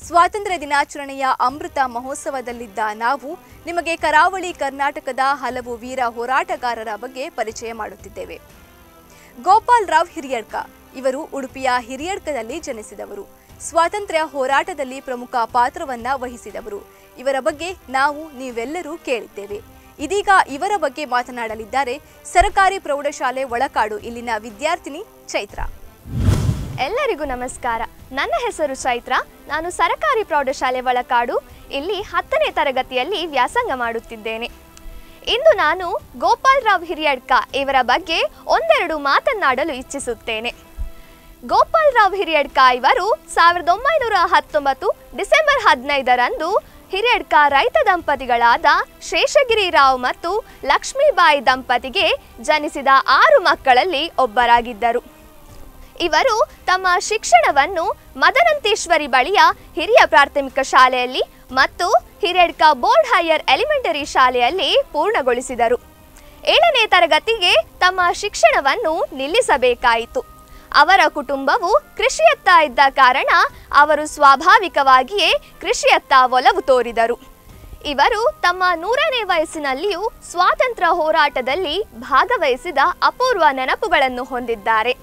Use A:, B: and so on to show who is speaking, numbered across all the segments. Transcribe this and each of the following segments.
A: ಸ್ವಾತಂತ್ರ್ಯ ದಿನಾಚರಣೆಯ ಅಮೃತ ಮಹೋತ್ಸವದಲ್ಲಿದ್ದ ನಾವು ನಿಮಗೆ ಕರಾವಳಿ ಕರ್ನಾಟಕದ ಹಲವು ವೀರ ಹೋರಾಟಗಾರರ ಬಗ್ಗೆ ಪರಿಚಯ ಮಾಡುತ್ತಿದ್ದೇವೆ ಗೋಪಾಲ್ ರಾವ್ ಹಿರಿಯಡ್ಕ ಇವರು ಉಡುಪಿಯ ಹಿರಿಯಡ್ಕದಲ್ಲಿ ಜನಿಸಿದವರು ಸ್ವಾತಂತ್ರ್ಯ ಹೋರಾಟದಲ್ಲಿ ಪ್ರಮುಖ ಪಾತ್ರವನ್ನ ವಹಿಸಿದವರು ಇವರ ಬಗ್ಗೆ ನಾವು ನೀವೆಲ್ಲರೂ ಕೇಳಿದ್ದೇವೆ ಇದೀಗ ಇವರ ಬಗ್ಗೆ ಮಾತನಾಡಲಿದ್ದಾರೆ ಸರಕಾರಿ ಪ್ರೌಢಶಾಲೆ ಒಳಕಾಡು ಇಲ್ಲಿನ ವಿದ್ಯಾರ್ಥಿನಿ ಚೈತ್ರ
B: ಎಲ್ಲರಿಗೂ ನಮಸ್ಕಾರ ನನ್ನ ಹೆಸರು ಚೈತ್ರ ನಾನು ಸರಕಾರಿ ಪ್ರೌಢಶಾಲೆ ಒಳಕಾಡು ಇಲ್ಲಿ ಹತ್ತನೇ ತರಗತಿಯಲ್ಲಿ ವ್ಯಾಸಂಗ ಮಾಡುತ್ತಿದ್ದೇನೆ ಇಂದು ನಾನು ಗೋಪಾಲ್ ರಾವ್ ಹಿರಿಯಡ್ಕ ಇವರ ಬಗ್ಗೆ ಒಂದೆರಡು ಮಾತನಾಡಲು ಇಚ್ಛಿಸುತ್ತೇನೆ ಗೋಪಾಲ್ ರಾವ್ ಹಿರಿಯಡ್ಕ ಇವರು ಸಾವಿರದ ಒಂಬೈನೂರ ಹತ್ತೊಂಬತ್ತು ಡಿಸೆಂಬರ್ ಹದಿನೈದರಂದು ಹಿರಿಯಡ್ಕ ರೈತ ದಂಪತಿಗಳಾದ ಶೇಷಗಿರಿ ರಾವ್ ಮತ್ತು ಲಕ್ಷ್ಮೀಬಾಯಿ ದಂಪತಿಗೆ ಜನಿಸಿದ ಆರು ಮಕ್ಕಳಲ್ಲಿ ಒಬ್ಬರಾಗಿದ್ದರು ಇವರು ತಮ್ಮ ಶಿಕ್ಷಣವನ್ನು ಮದನಂತೇಶ್ವರಿ ಬಳಿಯ ಹಿರಿಯ ಪ್ರಾಥಮಿಕ ಶಾಲೆಯಲ್ಲಿ ಮತ್ತು ಹಿರೇಡ್ಕ ಬೋರ್ಡ್ ಹೈಯರ್ ಎಲಿಮೆಂಟರಿ ಶಾಲೆಯಲ್ಲಿ ಪೂರ್ಣಗೊಳಿಸಿದರು ಏಳನೇ ತರಗತಿಗೆ ತಮ್ಮ ಶಿಕ್ಷಣವನ್ನು ನಿಲ್ಲಿಸಬೇಕಾಯಿತು ಅವರ ಕುಟುಂಬವು ಕೃಷಿಯತ್ತ ಇದ್ದ ಕಾರಣ ಅವರು ಸ್ವಾಭಾವಿಕವಾಗಿಯೇ ಕೃಷಿಯತ್ತ ಒಲವು ತೋರಿದರು ಇವರು ತಮ್ಮ ನೂರನೇ ವಯಸ್ಸಿನಲ್ಲಿಯೂ ಸ್ವಾತಂತ್ರ್ಯ ಹೋರಾಟದಲ್ಲಿ ಭಾಗವಹಿಸಿದ ಅಪೂರ್ವ ನೆನಪುಗಳನ್ನು ಹೊಂದಿದ್ದಾರೆ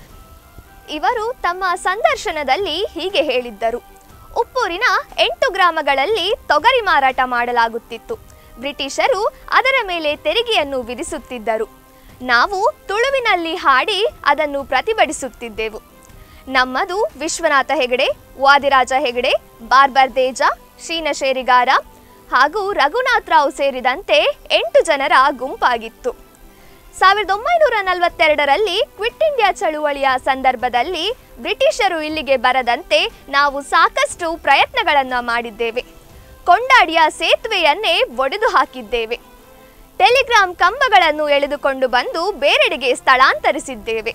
B: ಇವರು ತಮ್ಮ ಸಂದರ್ಶನದಲ್ಲಿ ಹೀಗೆ ಹೇಳಿದ್ದರು ಉಪ್ಪೂರಿನ ಎಂಟು ಗ್ರಾಮಗಳಲ್ಲಿ ತೊಗರಿ ಮಾರಾಟ ಮಾಡಲಾಗುತ್ತಿತ್ತು ಬ್ರಿಟಿಷರು ಅದರ ಮೇಲೆ ತೆರಿಗೆಯನ್ನು ವಿಧಿಸುತ್ತಿದ್ದರು ನಾವು ತುಳುವಿನಲ್ಲಿ ಹಾಡಿ ಅದನ್ನು ಪ್ರತಿಭಟಿಸುತ್ತಿದ್ದೆವು ನಮ್ಮದು ವಿಶ್ವನಾಥ ಹೆಗಡೆ ವಾದಿರಾಜ ಹೆಗಡೆ ಬಾರ್ಬರ್ ದೇಜ ಶೀನಶೇರಿಗಾರ ಹಾಗೂ ರಘುನಾಥ್ ರಾವ್ ಸೇರಿದಂತೆ ಎಂಟು ಜನರ ಗುಂಪಾಗಿತ್ತು ಸಾವಿರದ ಒಂಬೈನೂರ ನಲವತ್ತೆರಡರಲ್ಲಿ ಕ್ವಿಟ್ ಇಂಡಿಯಾ ಚಳುವಳಿಯ ಸಂದರ್ಭದಲ್ಲಿ ಬ್ರಿಟಿಷರು ಇಲ್ಲಿಗೆ ಬರದಂತೆ ನಾವು ಸಾಕಷ್ಟು ಪ್ರಯತ್ನಗಳನ್ನು ಮಾಡಿದ್ದೇವೆ ಕೊಂಡಾಡಿಯ ಸೇತುವೆಯನ್ನೇ ಒಡೆದು ಹಾಕಿದ್ದೇವೆ ಟೆಲಿಗ್ರಾಮ್ ಕಂಬಗಳನ್ನು ಎಳೆದುಕೊಂಡು ಬಂದು ಬೇರೆಡೆಗೆ ಸ್ಥಳಾಂತರಿಸಿದ್ದೇವೆ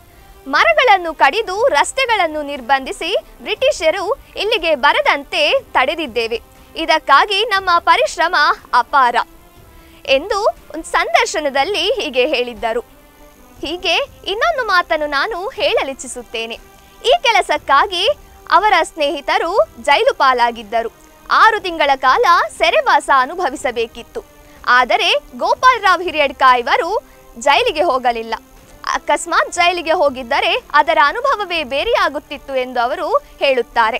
B: ಮರಗಳನ್ನು ಕಡಿದು ರಸ್ತೆಗಳನ್ನು ನಿರ್ಬಂಧಿಸಿ ಬ್ರಿಟಿಷರು ಇಲ್ಲಿಗೆ ಬರದಂತೆ ತಡೆದಿದ್ದೇವೆ ಇದಕ್ಕಾಗಿ ನಮ್ಮ ಪರಿಶ್ರಮ ಅಪಾರ ಎಂದು ಒಂದು ಸಂದರ್ಶನದಲ್ಲಿ ಹೀಗೆ ಹೇಳಿದ್ದರು ಹೀಗೆ ಇನ್ನೊಂದು ಮಾತನ್ನು ನಾನು ಹೇಳಲಿಚ್ಛಿಸುತ್ತೇನೆ ಈ ಕೆಲಸಕ್ಕಾಗಿ ಅವರ ಸ್ನೇಹಿತರು ಜೈಲು ಪಾಲಾಗಿದ್ದರು ಆರು ತಿಂಗಳ ಕಾಲ ಸೆರೆವಾಸ ಅನುಭವಿಸಬೇಕಿತ್ತು ಆದರೆ ಗೋಪಾಲ್ ರಾವ್ ಹಿರಿಯಡ್ಕ ಇವರು ಜೈಲಿಗೆ ಹೋಗಲಿಲ್ಲ ಅಕಸ್ಮಾತ್ ಜೈಲಿಗೆ ಹೋಗಿದ್ದರೆ ಅದರ ಅನುಭವವೇ ಬೇರೆಯಾಗುತ್ತಿತ್ತು ಎಂದು ಅವರು ಹೇಳುತ್ತಾರೆ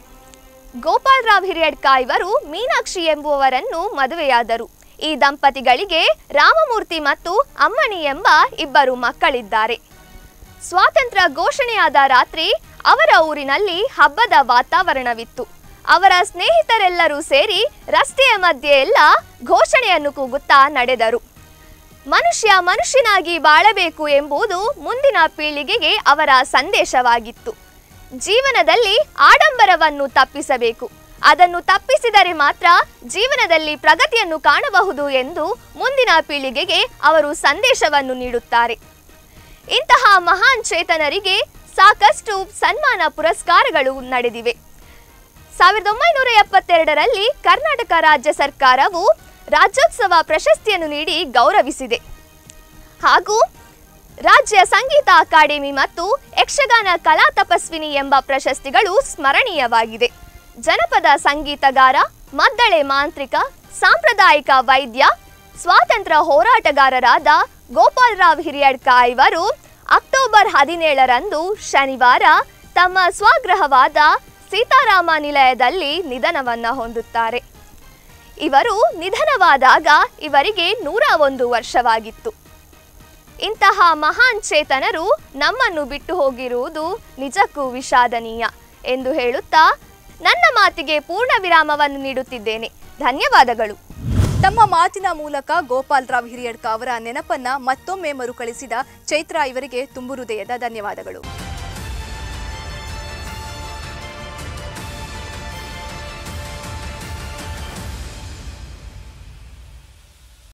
B: ಗೋಪಾಲ್ ರಾವ್ ಹಿರಿಯಡ್ಕ ಇವರು ಮೀನಾಕ್ಷಿ ಎಂಬುವವರನ್ನು ಮದುವೆಯಾದರು ಈ ದಂಪತಿಗಳಿಗೆ ರಾಮಮೂರ್ತಿ ಮತ್ತು ಅಮ್ಮಣಿ ಎಂಬ ಇಬ್ಬರು ಮಕ್ಕಳಿದ್ದಾರೆ ಸ್ವಾತಂತ್ರ್ಯ ಘೋಷಣೆಯಾದ ರಾತ್ರಿ ಅವರ ಊರಿನಲ್ಲಿ ಹಬ್ಬದ ವಾತಾವರಣವಿತ್ತು ಅವರ ಸ್ನೇಹಿತರೆಲ್ಲರೂ ಸೇರಿ ರಸ್ತೆಯ ಮಧ್ಯೆ ಎಲ್ಲ ಘೋಷಣೆಯನ್ನು ಕೂಗುತ್ತಾ ನಡೆದರು ಮನುಷ್ಯ ಮನುಷ್ಯನಾಗಿ ಬಾಳಬೇಕು ಎಂಬುದು ಮುಂದಿನ ಪೀಳಿಗೆಗೆ ಅವರ ಸಂದೇಶವಾಗಿತ್ತು ಜೀವನದಲ್ಲಿ ಆಡಂಬರವನ್ನು ತಪ್ಪಿಸಬೇಕು ಅದನ್ನು ತಪ್ಪಿಸಿದರೆ ಮಾತ್ರ ಜೀವನದಲ್ಲಿ ಪ್ರಗತಿಯನ್ನು ಕಾಣಬಹುದು ಎಂದು ಮುಂದಿನ ಪೀಳಿಗೆಗೆ ಅವರು ಸಂದೇಶವನ್ನು ನೀಡುತ್ತಾರೆ ಇಂತಹ ಮಹಾನ್ ಚೇತನರಿಗೆ ಸಾಕಷ್ಟು ಸನ್ಮಾನ ಪುರಸ್ಕಾರಗಳು ನಡೆದಿವೆ ಸಾವಿರದ ಒಂಬೈನೂರ ಎಪ್ಪತ್ತೆರಡರಲ್ಲಿ ಕರ್ನಾಟಕ ರಾಜ್ಯ ಸರ್ಕಾರವು ರಾಜ್ಯೋತ್ಸವ ಪ್ರಶಸ್ತಿಯನ್ನು ನೀಡಿ ಗೌರವಿಸಿದೆ ಹಾಗೂ ರಾಜ್ಯ ಸಂಗೀತ ಅಕಾಡೆಮಿ ಮತ್ತು ಯಕ್ಷಗಾನ ಕಲಾ ತಪಸ್ವಿನಿ ಎಂಬ ಪ್ರಶಸ್ತಿಗಳು ಸ್ಮರಣೀಯವಾಗಿದೆ ಜನಪದ ಸಂಗೀತಗಾರ ಮದ್ದಳೆ ಮಾಂತ್ರಿಕ ಸಾಂಪ್ರದಾಯಿಕ ವೈದ್ಯ ಸ್ವಾತಂತ್ರ್ಯ ಹೋರಾಟಗಾರರಾದ ಗೋಪಾಲ್ ರಾವ್ ಹಿರಿಯಡ್ಕ ಇವರು ಅಕ್ಟೋಬರ್ ಹದಿನೇಳರಂದು ಶನಿವಾರ ತಮ್ಮ ಸ್ವಗೃಹವಾದ ಸೀತಾರಾಮ ನಿಲಯದಲ್ಲಿ ನಿಧನವನ್ನ ಹೊಂದುತ್ತಾರೆ ಇವರು ನಿಧನವಾದಾಗ ಇವರಿಗೆ ನೂರ ಒಂದು ವರ್ಷವಾಗಿತ್ತು ಇಂತಹ ಮಹಾನ್ ಚೇತನರು ನಮ್ಮನ್ನು ಬಿಟ್ಟು ಹೋಗಿರುವುದು ನಿಜಕ್ಕೂ ವಿಷಾದನೀಯ ಎಂದು ಹೇಳುತ್ತಾ ನನ್ನ ಮಾತಿಗೆ ಪೂರ್ಣ ವಿರಾಮವನ್ನು ನೀಡುತ್ತಿದ್ದೇನೆ ಧನ್ಯವಾದಗಳು
A: ತಮ್ಮ ಮಾತಿನ ಮೂಲಕ ಗೋಪಾಲ್ ರಾವ್ ಹಿರಿಯಡ್ಕ ಅವರ ನೆನಪನ್ನ ಮತ್ತೊಮ್ಮೆ ಮರುಕಳಿಸಿದ ಚೈತ್ರ ಇವರಿಗೆ ತುಂಬು ಹೃದಯದ ಧನ್ಯವಾದಗಳು